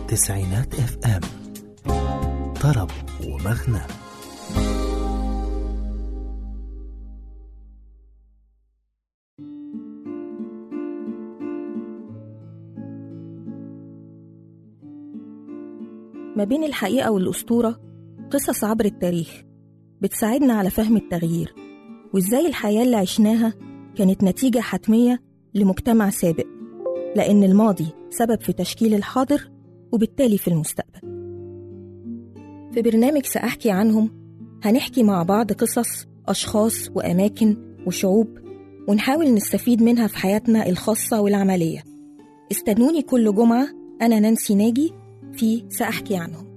تسعينات اف ام طرب ومغنى ما بين الحقيقة والأسطورة قصص عبر التاريخ بتساعدنا على فهم التغيير وإزاي الحياة اللي عشناها كانت نتيجة حتمية لمجتمع سابق لأن الماضي سبب في تشكيل الحاضر وبالتالي في المستقبل في برنامج سأحكي عنهم هنحكي مع بعض قصص أشخاص وأماكن وشعوب ونحاول نستفيد منها في حياتنا الخاصة والعملية استنوني كل جمعة أنا نانسي ناجي في سأحكي عنهم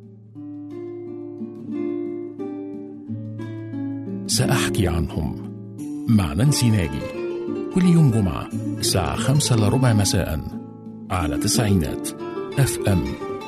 سأحكي عنهم مع نانسي ناجي كل يوم جمعة الساعة خمسة لربع مساء على تسعينات اف ام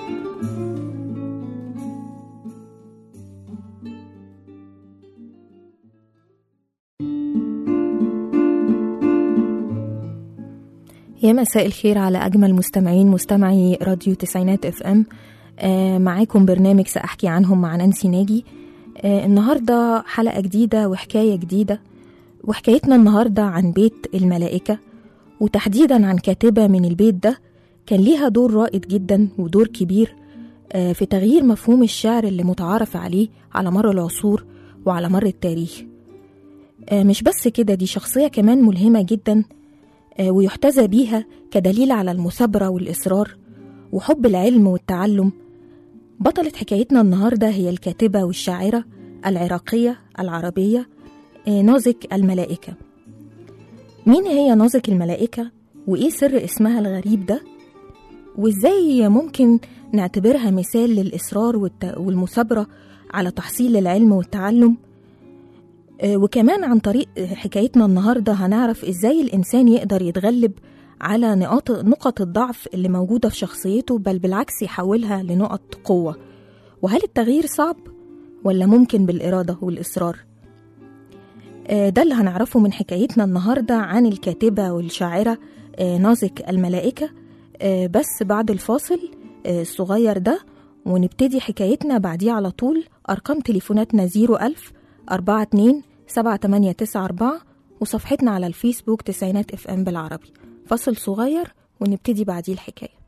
يا مساء الخير على أجمل مستمعين مستمعي راديو تسعينات اف ام آه معاكم برنامج سأحكي عنهم مع نانسي ناجي آه النهاردة حلقة جديدة وحكاية جديدة وحكايتنا النهاردة عن بيت الملائكة وتحديدا عن كاتبة من البيت ده كان ليها دور رائد جدا ودور كبير آه في تغيير مفهوم الشعر اللي متعارف عليه على مر العصور وعلى مر التاريخ آه مش بس كده دي شخصية كمان ملهمة جدا آه ويحتذى بيها كدليل على المثابرة والإصرار وحب العلم والتعلم بطلة حكايتنا النهاردة هي الكاتبة والشاعرة العراقية العربية آه، نازك الملائكة مين هي نازك الملائكة وإيه سر اسمها الغريب ده وإزاي ممكن نعتبرها مثال للإصرار والت- والمثابرة على تحصيل العلم والتعلم آه، وكمان عن طريق حكايتنا النهارده هنعرف ازاي الانسان يقدر يتغلب على نقاط نقط الضعف اللي موجوده في شخصيته بل بالعكس يحولها لنقط قوه وهل التغيير صعب ولا ممكن بالاراده والاصرار آه، ده اللي هنعرفه من حكايتنا النهارده عن الكاتبه والشاعره آه، نازك الملائكه آه، بس بعد الفاصل آه، الصغير ده ونبتدي حكايتنا بعديه على طول أرقام تليفوناتنا 01000 42 7894 وصفحتنا على الفيسبوك تسعينات اف ام بالعربي فصل صغير ونبتدي بعديه الحكاية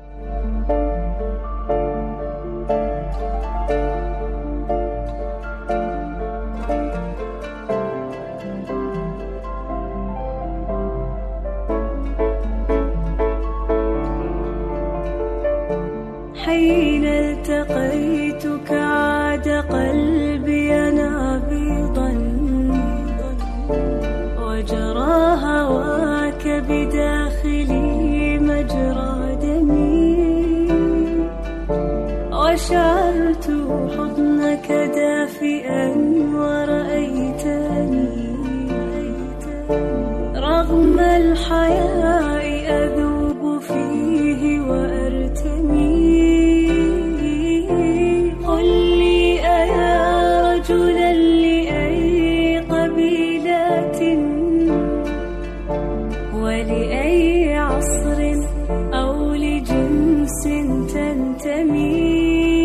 حين التقيتك عاد قلبي نابضا وجرى هواك بداخلي مجرى دمي وشعرت حضنك دافئا ورأيتني رغم الحياء أذوب فيه وأرتمي قل لي أيا رجلا لأي قبيلة ولأي عصر أو لجنس تنتمي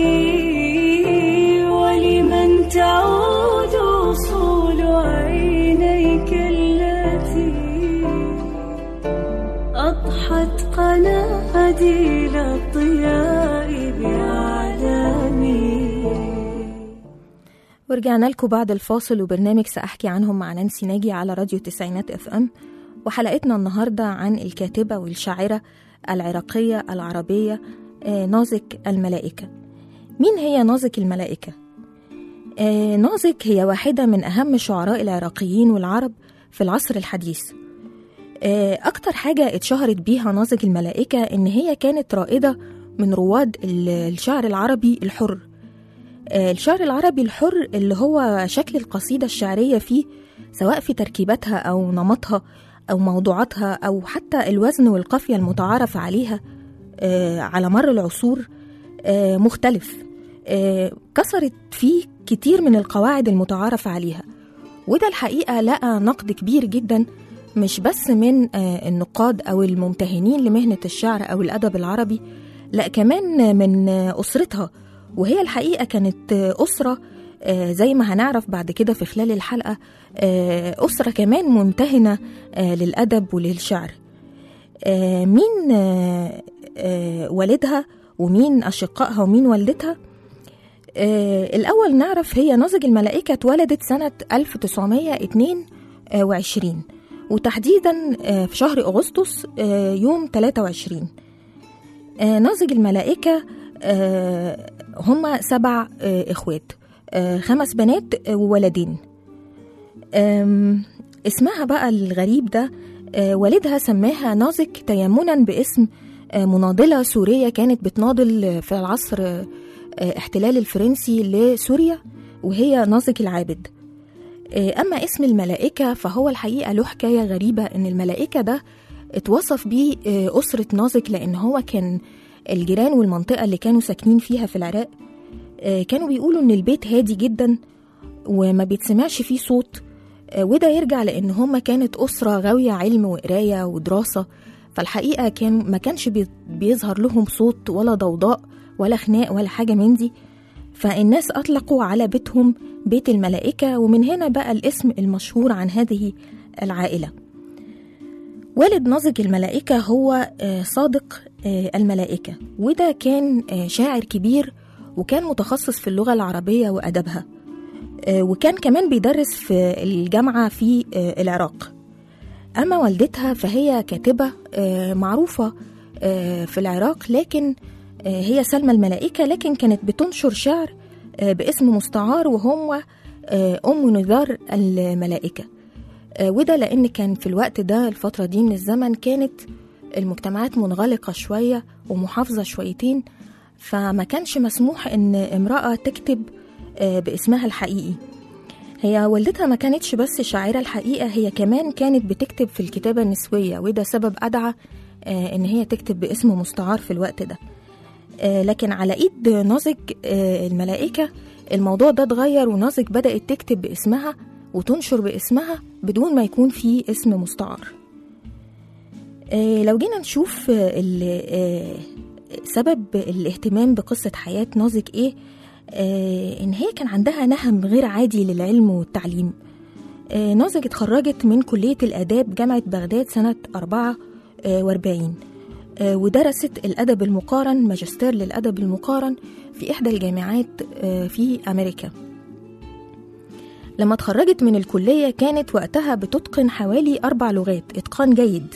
ولمن تعود أصول عينيك التي أضحت قناديل الضياء بأعلامي ورجعنا لكم بعد الفاصل وبرنامج سأحكي عنهم مع نانسي ناجي على راديو تسعينات اف ام وحلقتنا النهاردة عن الكاتبة والشاعرة العراقية العربية آه، نازك الملائكة مين هي نازك الملائكة؟ آه، نازك هي واحدة من أهم شعراء العراقيين والعرب في العصر الحديث آه، أكتر حاجة اتشهرت بيها نازك الملائكة إن هي كانت رائدة من رواد ال- الشعر العربي الحر آه، الشعر العربي الحر اللي هو شكل القصيدة الشعرية فيه سواء في تركيباتها أو نمطها أو موضوعاتها أو حتى الوزن والقافية المتعارف عليها آه، على مر العصور آه، مختلف آه، كسرت فيه كتير من القواعد المتعارف عليها وده الحقيقة لقى نقد كبير جدا مش بس من آه، النقاد أو الممتهنين لمهنة الشعر أو الأدب العربي لا كمان من أسرتها وهي الحقيقة كانت أسرة آه، زي ما هنعرف بعد كده في خلال الحلقة آه، أسرة كمان ممتهنة آه، للأدب وللشعر آه، مين آه، آه، والدها ومين أشقائها ومين والدتها آه، الأول نعرف هي ناظج الملائكة اتولدت سنة 1922 وتحديدا آه، في شهر أغسطس آه، يوم 23 آه، ناظج الملائكة آه، هما سبع آه، إخوات آه، خمس بنات آه، وولدين آم، اسمها بقى الغريب ده آه، والدها سماها نازك تيمنا باسم آه، مناضلة سورية كانت بتناضل آه، في العصر آه، آه، احتلال الفرنسي لسوريا وهي نازك العابد آه، أما اسم الملائكة فهو الحقيقة له حكاية غريبة إن الملائكة ده اتوصف بيه آه، أسرة نازك لأن هو كان الجيران والمنطقة اللي كانوا ساكنين فيها في العراق آه، كانوا بيقولوا إن البيت هادي جدا وما بيتسمعش فيه صوت آه، وده يرجع لأن هما كانت أسرة غاوية علم وقراية ودراسة فالحقيقة كان ما كانش بي- بيظهر لهم صوت ولا ضوضاء ولا خناق ولا حاجة من دي فالناس أطلقوا على بيتهم بيت الملائكة ومن هنا بقى الاسم المشهور عن هذه العائلة والد ناظج الملائكة هو آه، صادق آه، الملائكة وده كان آه، شاعر كبير وكان متخصص في اللغة العربية وأدبها آه، وكان كمان بيدرس في الجامعة في آه، العراق أما والدتها فهي كاتبة آه، معروفة آه، في العراق لكن آه، هي سلمى الملائكة لكن كانت بتنشر شعر آه، باسم مستعار وهو آه، أم نذار الملائكة آه، وده لأن كان في الوقت ده الفترة دي من الزمن كانت المجتمعات منغلقة شوية ومحافظة شويتين فما كانش مسموح إن امرأة تكتب آه، باسمها الحقيقي هي والدتها ما كانتش بس شاعرة الحقيقة هي كمان كانت بتكتب في الكتابة النسوية وده سبب أدعى آه، إن هي تكتب باسم مستعار في الوقت ده آه، لكن على إيد نازك آه، الملائكة الموضوع ده اتغير ونازك بدأت تكتب باسمها وتنشر باسمها بدون ما يكون فيه اسم مستعار آه، لو جينا نشوف آه، ال- آه، سبب الاهتمام بقصة حياة نازك إيه آه، إن هي كان عندها نهم غير عادي للعلم والتعليم آه، نازك اتخرجت من كلية الآداب جامعة بغداد سنة 44 آه، ودرست الأدب المقارن ماجستير للأدب المقارن في إحدى الجامعات آه، في أمريكا لما اتخرجت من الكلية كانت وقتها بتتقن حوالي أربع لغات إتقان جيد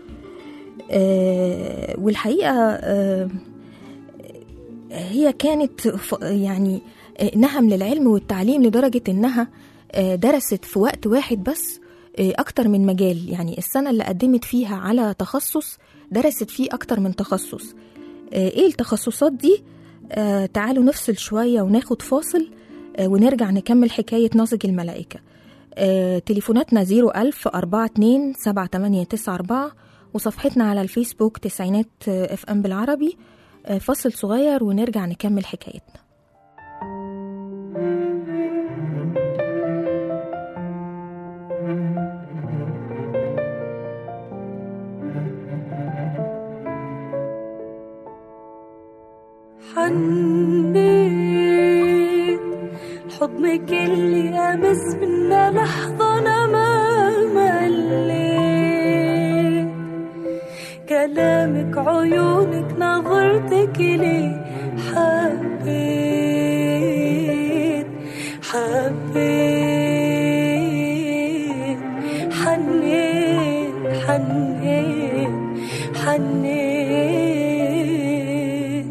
آه، والحقيقة آه، هي كانت ف- يعني آه، نهم للعلم والتعليم لدرجة إنها آه، درست في وقت واحد بس آه، أكتر من مجال يعني السنة اللي قدمت فيها على تخصص درست فيه أكتر من تخصص آه، إيه التخصصات دي؟ آه، تعالوا نفصل شوية وناخد فاصل آه، ونرجع نكمل حكاية ناظج الملائكة آه، تليفوناتنا 01000 42 7894 وصفحتنا على الفيسبوك تسعينات اف ام بالعربي آه، فاصل صغير ونرجع نكمل حكايتنا حنيت حضنك اللي أمس منا لحظة أنا ما مليت كلامك عيونك نظرتك لي حبيت حبيت حنيت حنيت حنيت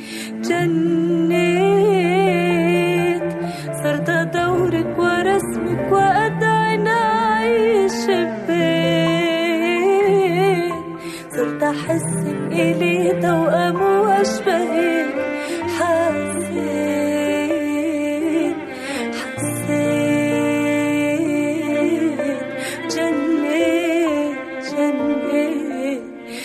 جنيت صرت أدورك ورسمك وأدعي نعيش ببيت صرت أحسك إلي توأم وأشبهك حسيت حسيت جنيت جنيت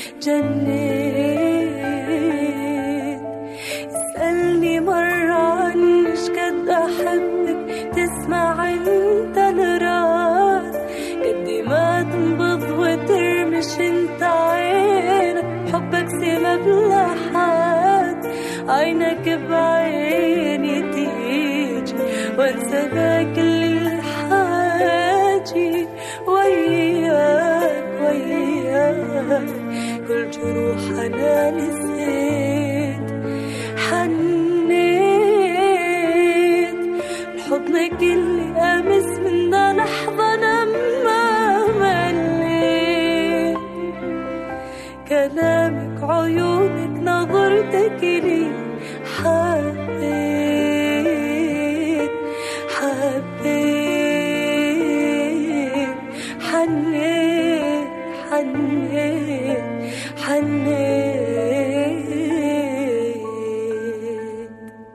جنيت اسألني مرة عن إيش قد أحبك تسمع انت الراس قد ما تنبض وترمش انت عينك حبك سما بلا حال عينك بعيني تيجي وانسى كل الحاجي وياك وياك كل جروح انا نسيت حنيت لحضنك اللي امس منه لحظه انا ما مليت كلامك عيونك نظرتك لي حبيت حبيت حنيت حنيت حنيت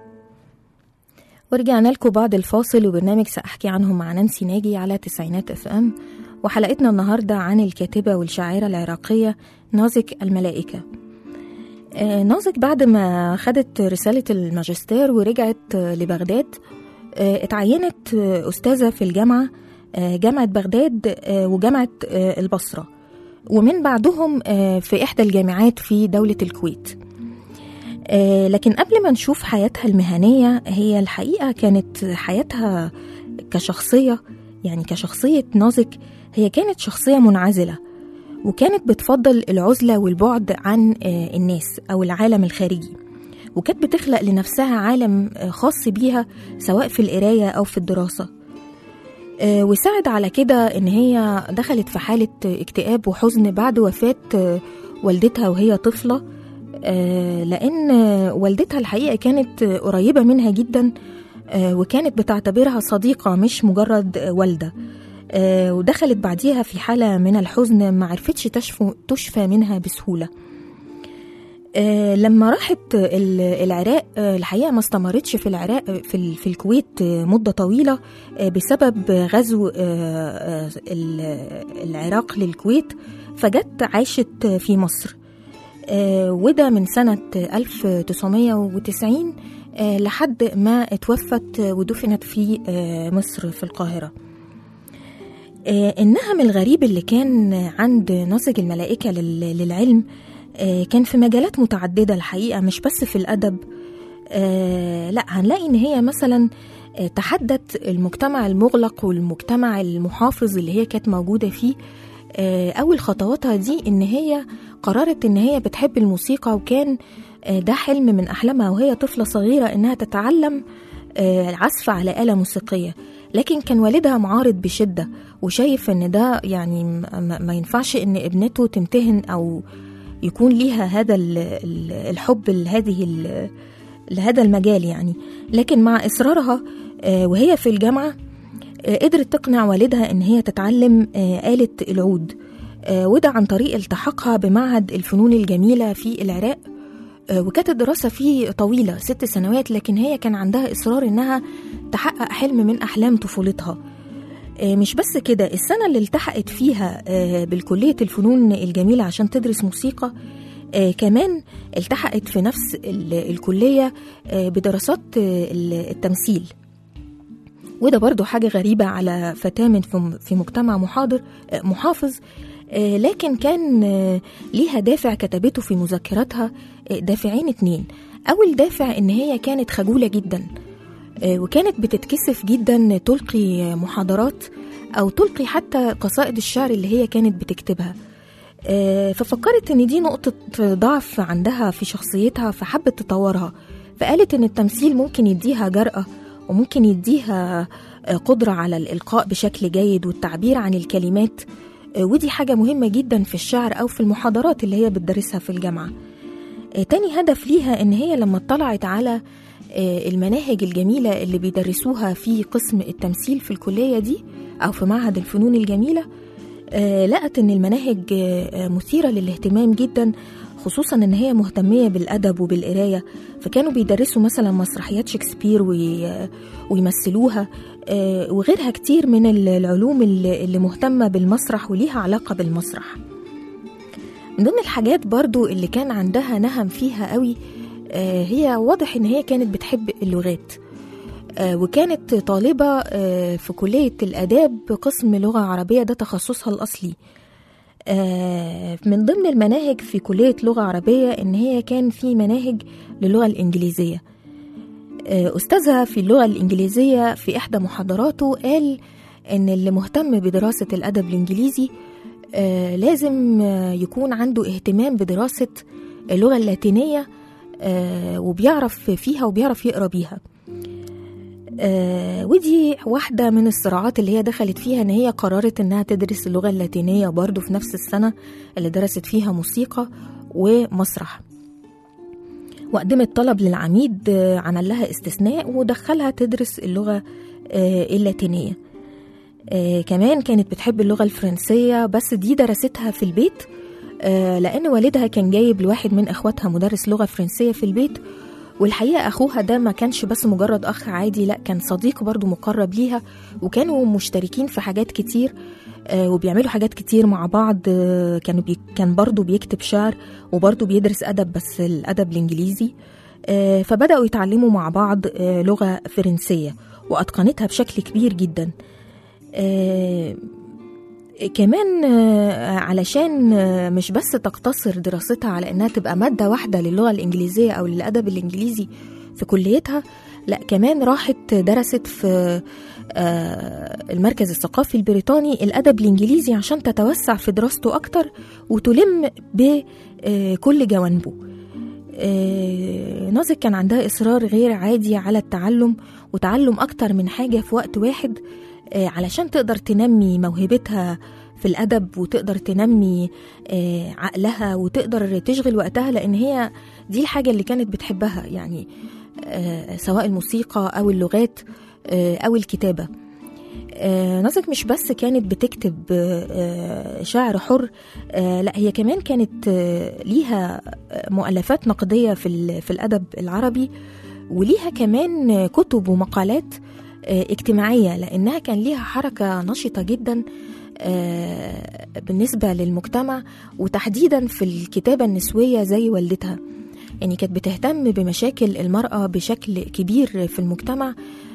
ورجعنا لكم بعد الفاصل وبرنامج سأحكي عنهم مع نانسي ناجي على تسعينات اف ام وحلقتنا النهاردة عن الكاتبة والشاعرة العراقية نازك الملائكة آه، نازك بعد ما خدت رسالة الماجستير ورجعت آه، لبغداد آه، اتعينت آه، أستاذة في الجامعة آه، جامعة بغداد آه، وجامعة آه، البصرة ومن بعدهم آه، في إحدى الجامعات في دولة الكويت آه، لكن قبل ما نشوف حياتها المهنية هي الحقيقة كانت حياتها كشخصية يعني كشخصية نازك هي كانت شخصية منعزلة وكانت بتفضل العزلة والبعد عن آه، الناس أو العالم الخارجي وكانت بتخلق لنفسها عالم آه، خاص بيها سواء في القراية أو في الدراسة آه، وساعد على كده إن هي دخلت في حالة اكتئاب وحزن بعد وفاة آه، والدتها وهي طفلة آه، لأن آه، والدتها الحقيقة كانت آه، قريبة منها جدا آه، وكانت بتعتبرها صديقة مش مجرد آه، والدة آه، ودخلت بعديها في حالة من الحزن ما عرفتش تشفو تشفى منها بسهولة آه، لما راحت ال- العراق آه، الحقيقة ما استمرتش في العراق آه، في, ال- في الكويت آه، مدة طويلة آه، بسبب غزو آه، آه، ال- العراق للكويت فجت عاشت في مصر آه، وده من سنة 1990 آه، لحد ما اتوفت ودفنت في آه، مصر في القاهرة آه، النهم الغريب اللي كان عند ناصج الملائكة لل- للعلم آه، كان في مجالات متعددة الحقيقة مش بس في الأدب آه، لا هنلاقي إن هي مثلا آه، تحدت المجتمع المغلق والمجتمع المحافظ اللي هي كانت موجودة فيه آه، أول خطواتها دي إن هي قررت إن هي بتحب الموسيقى وكان آه، ده حلم من أحلامها وهي طفلة صغيرة إنها تتعلم آه، العزف على آلة موسيقية لكن كان والدها معارض بشدة وشايف إن ده يعني م- ما ما ينفعش إن ابنته تمتهن أو يكون ليها هذا ال- ال- الحب لهذه ال- لهذا المجال يعني لكن مع إصرارها آه، وهي في الجامعة آه، قدرت تقنع والدها إن هي تتعلم آه، آلة العود آه، وده عن طريق التحاقها بمعهد الفنون الجميلة في العراق آه، وكانت الدراسة فيه طويلة ست سنوات لكن هي كان عندها إصرار إنها تحقق حلم من أحلام طفولتها آه، مش بس كده السنة اللي التحقت فيها آه، بالكلية الفنون الجميلة عشان تدرس موسيقى آه، كمان التحقت في نفس ال- الكلية آه، بدراسات آه، التمثيل وده برضو حاجة غريبة على فتاة من في- في مجتمع محاضر آه، محافظ آه، لكن كان آه، ليها دافع كتبته في مذكراتها آه، دافعين اتنين أول دافع إن هي كانت خجولة جدا آه، وكانت بتتكسف جدا تلقي محاضرات أو تلقي حتى قصائد الشعر اللي هي كانت بتكتبها آه، ففكرت إن دي نقطة ضعف عندها في شخصيتها فحبت تطورها فقالت إن التمثيل ممكن يديها جرأة وممكن يديها آه، قدرة على الإلقاء بشكل جيد والتعبير عن الكلمات آه، ودي حاجة مهمة جدا في الشعر أو في المحاضرات اللي هي بتدرسها في الجامعة آه، تاني هدف ليها إن هي لما اطلعت على آه، المناهج الجميلة اللي بيدرسوها في قسم التمثيل في الكلية دي أو في معهد الفنون الجميلة آه، لقت إن المناهج آه، مثيرة للاهتمام جدا خصوصا إن هي مهتمية بالأدب وبالقراية فكانوا بيدرسوا مثلا مسرحيات شكسبير وي- ويمثلوها آه، وغيرها كتير من ال- العلوم اللي اللي مهتمة بالمسرح وليها علاقة بالمسرح من ضمن الحاجات برضو اللي كان عندها نهم فيها قوي آه، هي واضح ان هي كانت بتحب اللغات آه، وكانت طالبة آه، في كلية الآداب قسم لغة عربية ده تخصصها الأصلي آه، من ضمن المناهج في كلية لغة عربية إن هي كان في مناهج للغة الإنجليزية آه، أستاذها في اللغة الإنجليزية في إحدى محاضراته قال إن اللي مهتم بدراسة الأدب الإنجليزي آه، لازم آه، يكون عنده اهتمام بدراسة اللغة اللاتينية آه، وبيعرف فيها وبيعرف يقرأ بيها آه، ودي واحدة من الصراعات اللي هي دخلت فيها إن هي قررت إنها تدرس اللغة اللاتينية برضو في نفس السنة اللي درست فيها موسيقى ومسرح وقدمت طلب للعميد آه، عمل لها استثناء ودخلها تدرس اللغة آه، اللاتينية آه، كمان كانت بتحب اللغة الفرنسية بس دي درستها في البيت آه، لأن والدها كان جايب لواحد من إخواتها مدرس لغة فرنسية في البيت والحقيقة أخوها ده ما كانش بس مجرد أخ عادي لأ كان صديق برضو مقرب ليها وكانوا مشتركين في حاجات كتير آه، وبيعملوا حاجات كتير مع بعض آه، كانوا بي كان برضو بيكتب شعر وبرضو بيدرس أدب بس الأدب الإنجليزي آه، فبدأوا يتعلموا مع بعض آه، لغة فرنسية وأتقنتها بشكل كبير جدا آه، كمان آه، علشان آه، مش بس تقتصر دراستها على انها تبقى ماده واحده للغه الانجليزيه او للادب الانجليزي في كليتها لا كمان راحت درست في آه، المركز الثقافي البريطاني الادب الانجليزي عشان تتوسع في دراسته اكتر وتلم بكل جوانبه آه، نازك كان عندها إصرار غير عادي على التعلم وتعلم أكتر من حاجة في وقت واحد آه، علشان تقدر تنمي موهبتها في الأدب وتقدر تنمي آه، عقلها وتقدر تشغل وقتها لأن هي دي الحاجة اللي كانت بتحبها يعني آه، سواء الموسيقى أو اللغات آه، أو الكتابة آه، نازك مش بس كانت بتكتب آه، شعر حر آه، لا هي كمان كانت آه، ليها مؤلفات نقدية في ال- في الأدب العربي وليها كمان كتب ومقالات آه، اجتماعية لأنها كان ليها حركة نشطة جدا آه، بالنسبة للمجتمع وتحديدا في الكتابة النسوية زي والدتها يعني كانت بتهتم بمشاكل المرأة بشكل كبير في المجتمع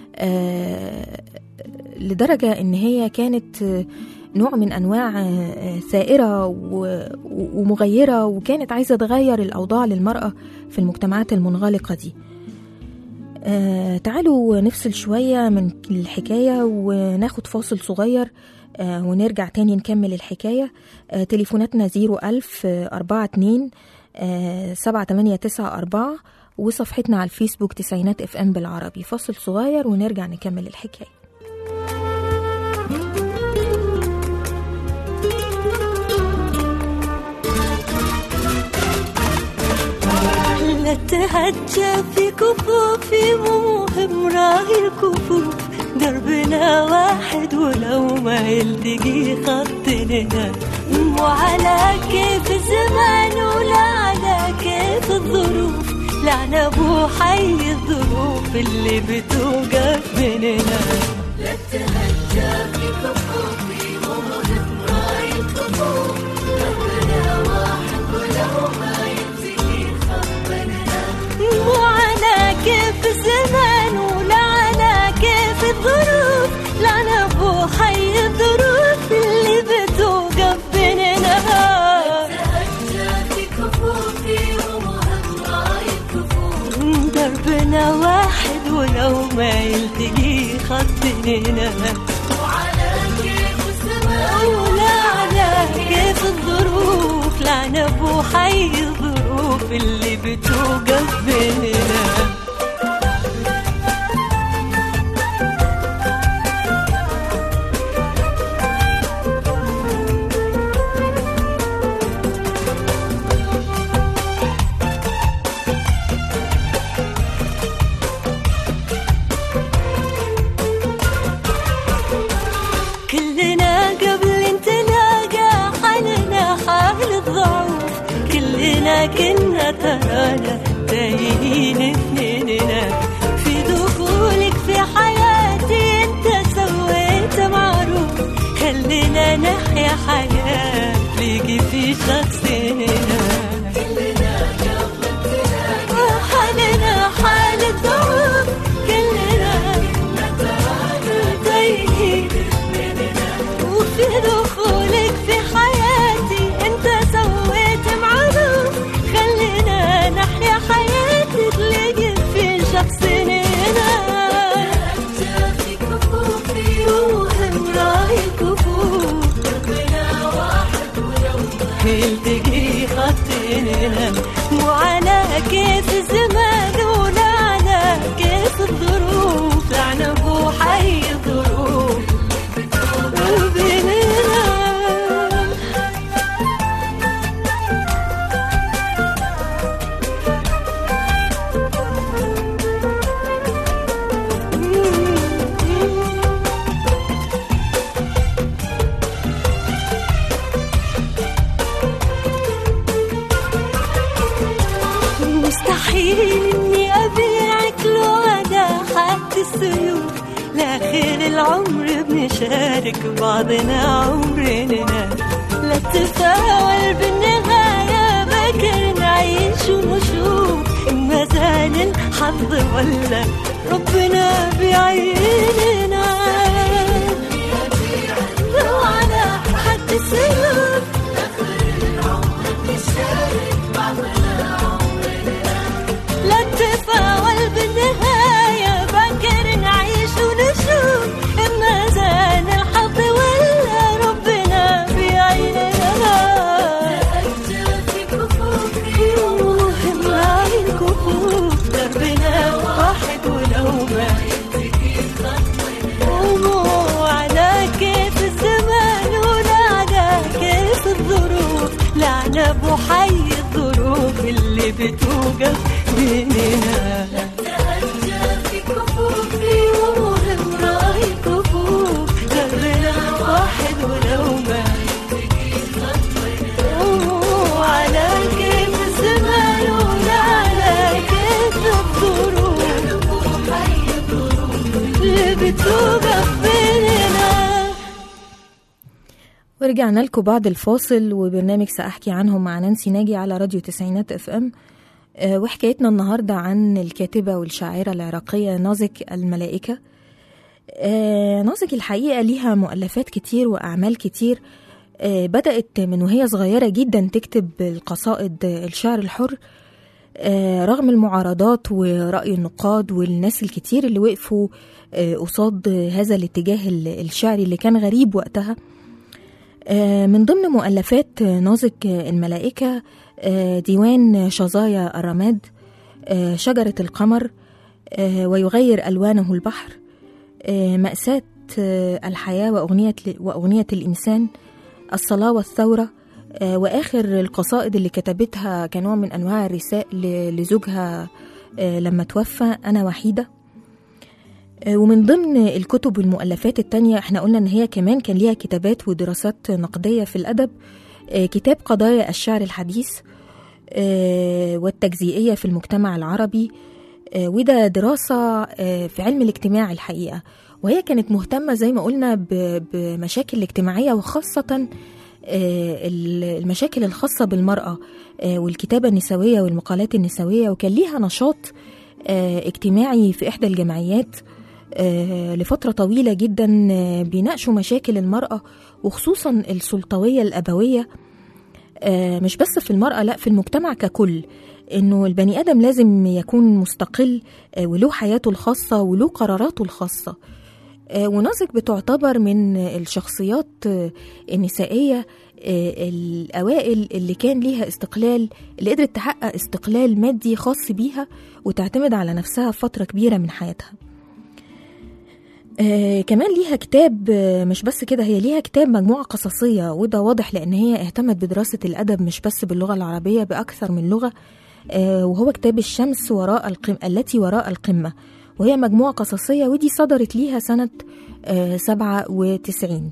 آه، لدرجة إن هي كانت آه، نوع من أنواع آه، ثائرة و- و- ومغيرة وكانت عايزة تغير الأوضاع للمرأة في المجتمعات المنغلقة دي آه تعالوا نفصل شوية من الحكاية وناخد فاصل صغير آه ونرجع تاني نكمل الحكاية آه تليفوناتنا زيرو ألف أربعة اتنين سبعة تمانية تسعة أربعة وصفحتنا على الفيسبوك تسعينات اف ام بالعربي فاصل صغير ونرجع نكمل الحكاية لا تهجى في كفوفي مو مهم راهي الكفوف دربنا واحد ولو ما يلتقي خطنا مو على كيف الزمان ولا على كيف الظروف لعنا ابو حي الظروف اللي بتوقف بيننا لا تهجى في كفوفي مو مهم راهي الكفوف دربنا واحد ولو ما يلتقي مو على كيف الزمان ولا على كيف الظروف لا انا ابو حي الظروف اللي بتوقف بيننا دربنا واحد ولو ما يلتقي خطنا ولا على كيف الظروف لعنا ابو حي الظروف اللي بتوقف بيننا كلنا قبل نتلاقى حالنا حال الضعوف كلنا كنا ترانا تايهين اثنيننا في دخولك في حياتي انت سويت معروف خلينا نحيا حياة تليقي في شخصنا حالنا حال الضعف كلنا تايهين وفي دخولك في حياتي بيننا مو على كيف الزمان ولا على كيف الظروف لعنة بو حي الظروف وبيننا مستحيل اني ابيعك لو على حد السيوف لاخر العمر بنشارك بعضنا عمرنا لا تتفاول بالنهاية بكر نعيش ونشوف ما زال الحظ ولا ربنا بعيننا لو على حد السيوف لا تتفاول بالنهاية بكر نعيش ونشوف إما زان الحظ ولا ربنا بعيننا مهم هاي الكفوف دربنا واحد ولو ما ومو على كيف الزمان ولا على كيف الظروف لعنة بو حي الظروف اللي بتوقف بيننا ومهم راي الكفوف دربنا واحد ولو ما ومو على كيف الزمان ولا على كيف الظروف اللي بتوقف بيننا ورجعنا لكم بعد الفاصل وبرنامج سأحكي عنهم مع نانسي ناجي على راديو تسعينات اف ام آه، وحكايتنا النهاردة عن الكاتبة والشاعرة العراقية نازك الملائكة آه، نازك الحقيقة ليها مؤلفات كتير وأعمال كتير آه، بدأت من وهي صغيرة جدا تكتب القصائد الشعر الحر آه، رغم المعارضات ورأي النقاد والناس الكتير اللي وقفوا آه، قصاد هذا الاتجاه ال- الشعري اللي كان غريب وقتها آه، من ضمن مؤلفات آه، نازك آه، الملائكة آه، ديوان شظايا الرماد آه، شجرة القمر آه، ويغير ألوانه البحر آه، مأساة آه، الحياة وأغنية, وأغنية الإنسان الصلاة والثورة آه، وآخر القصائد اللي كتبتها كنوع من أنواع الرثاء ل- لزوجها آه، لما توفى أنا وحيدة آه، ومن ضمن الكتب والمؤلفات التانية احنا قلنا ان هي كمان كان ليها كتابات ودراسات نقدية في الأدب آه، كتاب قضايا الشعر الحديث آه، والتجزئية في المجتمع العربي آه، وده دراسة آه، في علم الاجتماع الحقيقة وهي كانت مهتمة زي ما قلنا ب- بمشاكل الاجتماعية وخاصة آه، ال- المشاكل الخاصة بالمرأة آه، والكتابة النسوية والمقالات النسوية وكان ليها نشاط آه، اجتماعي في إحدى الجمعيات آه، لفترة طويلة جدا آه، بيناقشوا مشاكل المرأة وخصوصا السلطوية الأبوية آه، مش بس في المرأة لا في المجتمع ككل إنه البني آدم لازم يكون مستقل آه، وله حياته الخاصة وله قراراته الخاصة آه، ونازك بتعتبر من الشخصيات آه، النسائية آه، الأوائل اللي كان ليها استقلال اللي قدرت تحقق استقلال مادي خاص بيها وتعتمد على نفسها فترة كبيرة من حياتها آه كمان ليها كتاب آه مش بس كده هي ليها كتاب مجموعة قصصية وده واضح لأن هي اهتمت بدراسة الأدب مش بس باللغة العربية بأكثر من لغة آه وهو كتاب الشمس وراء القم التي وراء القمة وهي مجموعة قصصية ودي صدرت ليها سنة آه سبعة وتسعين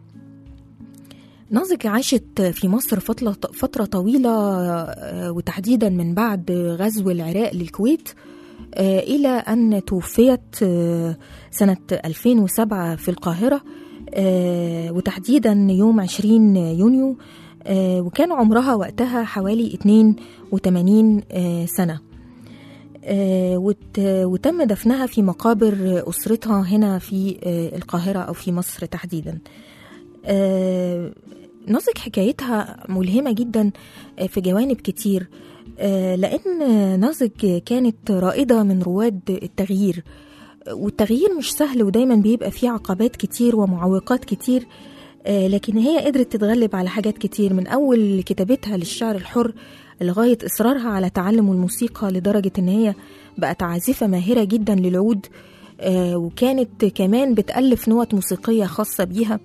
نازك عاشت في مصر فترة, فترة طويلة آه وتحديدا من بعد غزو العراق للكويت آه إلى أن توفيت آه سنة 2007 في القاهرة آه وتحديدا يوم 20 يونيو آه وكان عمرها وقتها حوالي 82 آه سنة آه وت- وتم دفنها في مقابر أسرتها هنا في آه القاهرة أو في مصر تحديدا آه نازك حكايتها ملهمة جدا آه، في جوانب كتير آه، لأن نازك كانت رائدة من رواد التغيير والتغيير مش سهل ودايما بيبقى فيه عقبات كتير ومعوقات كتير آه، لكن هي قدرت تتغلب على حاجات كتير من أول كتابتها للشعر الحر لغاية إصرارها على تعلم الموسيقى لدرجة إن هي بقت عازفة ماهرة جدا للعود آه، وكانت كمان بتألف نوت موسيقية خاصة بيها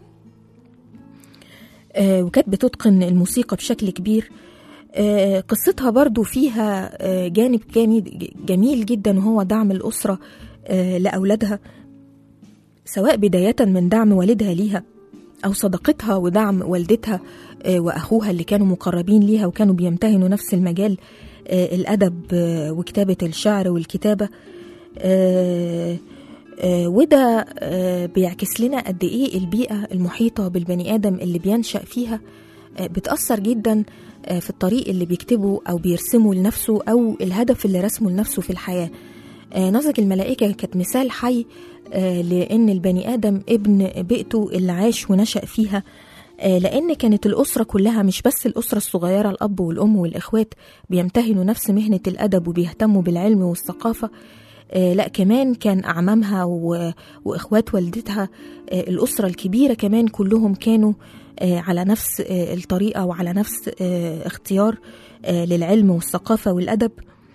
آه، وكانت بتتقن الموسيقى بشكل كبير آه، قصتها برضو فيها آه، جانب جامد جميل جدا وهو دعم الأسرة آه، لأولادها سواء بداية من دعم والدها ليها أو صداقتها ودعم والدتها آه، وأخوها اللي كانوا مقربين ليها وكانوا بيمتهنوا نفس المجال آه، الأدب آه، وكتابة الشعر والكتابة آه، آه، وده آه، بيعكس لنا قد إيه البيئة المحيطة بالبني آدم اللي بينشأ فيها آه، بتأثر جدا آه، في الطريق اللي بيكتبه أو بيرسمه لنفسه أو الهدف اللي رسمه لنفسه في الحياة آه، نظرة الملائكة كانت مثال حي آه، لأن البني آدم ابن بيئته اللي عاش ونشأ فيها آه، لأن كانت الأسرة كلها مش بس الأسرة الصغيرة الأب والأم والإخوات بيمتهنوا نفس مهنة الأدب وبيهتموا بالعلم والثقافة آه، لا كمان كان أعمامها و- وإخوات والدتها آه، الأسرة الكبيرة كمان كلهم كانوا آه، على نفس آه، الطريقة وعلى نفس آه، اختيار آه، للعلم والثقافة والأدب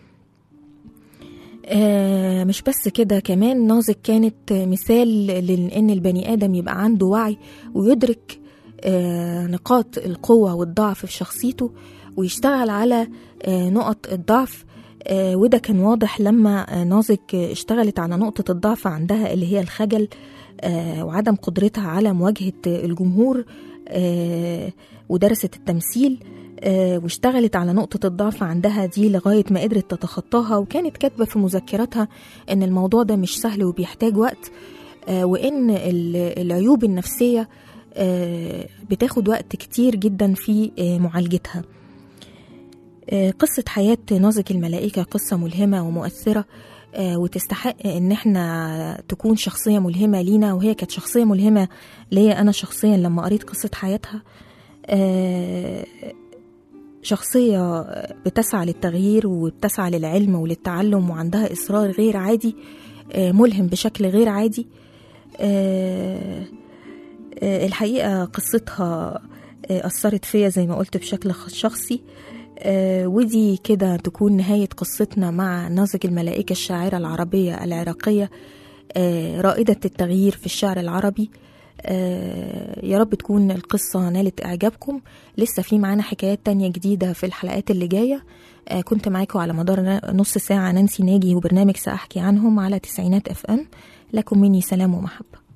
آه، مش بس كده كمان نازك كانت آه، مثال لأن البني آدم يبقى عنده وعي ويدرك آه، نقاط القوة والضعف في شخصيته ويشتغل على آه، نقط الضعف آه، وده كان واضح لما آه، نازك آه، اشتغلت على نقطة الضعف عندها اللي هي الخجل آه، وعدم قدرتها على مواجهة آه، الجمهور آه، ودرست التمثيل آه، واشتغلت على نقطة الضعف عندها دي لغاية ما قدرت تتخطاها وكانت كاتبة في مذكراتها إن الموضوع ده مش سهل وبيحتاج وقت آه، وإن ال- العيوب النفسية آه، بتاخد وقت كتير جدا في آه، معالجتها آه، قصة حياة نازك الملائكة قصة ملهمة ومؤثرة آه، وتستحق ان احنا تكون شخصية ملهمة لينا وهي كانت شخصية ملهمة ليا انا شخصيا لما قريت قصة حياتها آه، شخصية بتسعى للتغيير وبتسعى للعلم وللتعلم وعندها إصرار غير عادي آه، ملهم بشكل غير عادي آه، آه، الحقيقة قصتها آه، أثرت فيا زي ما قلت بشكل خ- شخصي آه، ودي كده تكون نهاية قصتنا مع نازك الملائكة الشاعرة العربية العراقية آه، رائدة التغيير في الشعر العربي آه، يا رب تكون القصة نالت إعجابكم لسه في معانا حكايات تانية جديدة في الحلقات اللي جاية آه، كنت معاكم على مدار نا- نص ساعة نانسي ناجي وبرنامج سأحكي عنهم على تسعينات اف ام لكم مني سلام ومحبة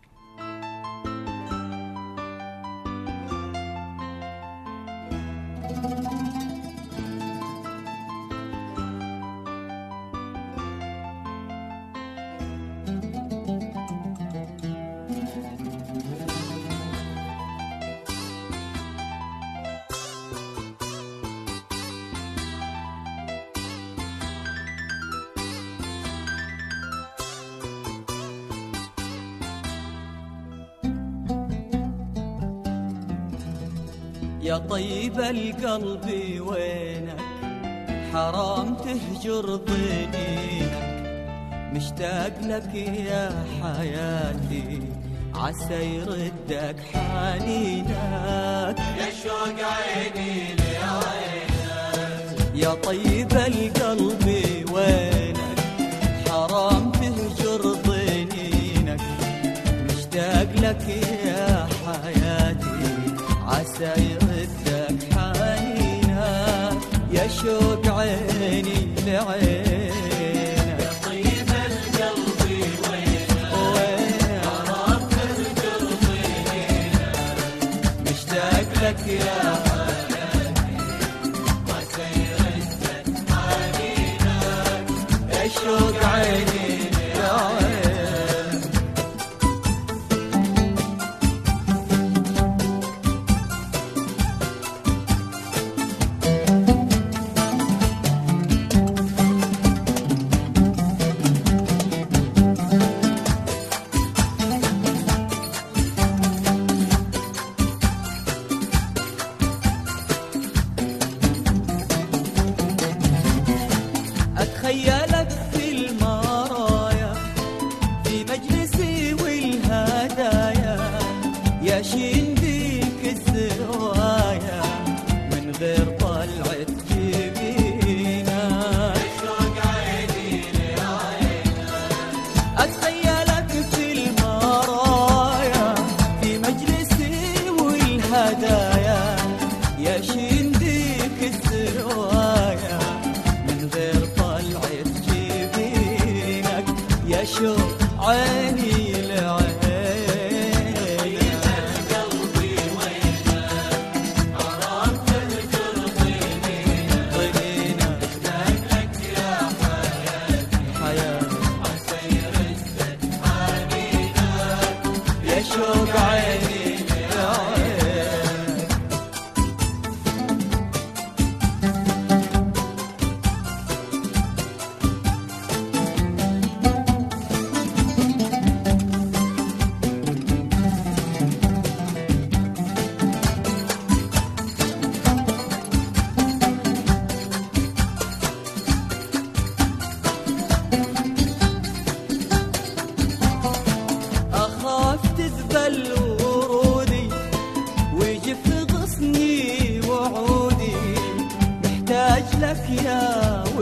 يا طيب القلب وينك حرام تهجر ضنينك مشتاق لك يا حياتي عسى يردك حنينك يا شوق عيني يا طيب القلب وينك حرام تهجر ضنينك مشتاق لك يا حياتي عسى يردك حنينك يا شوق عيني لعينك يا طيب القلب وينك حرام تهجر ضنينك مشتاق لك يا حياتي عسى يردك حنينك يا شوق عيني لعينك أتخيلك في المرايا في مجلسي والهدايا ياشين بيك الزوايا من غير طلعة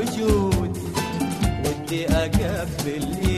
وجودي ودي أقبل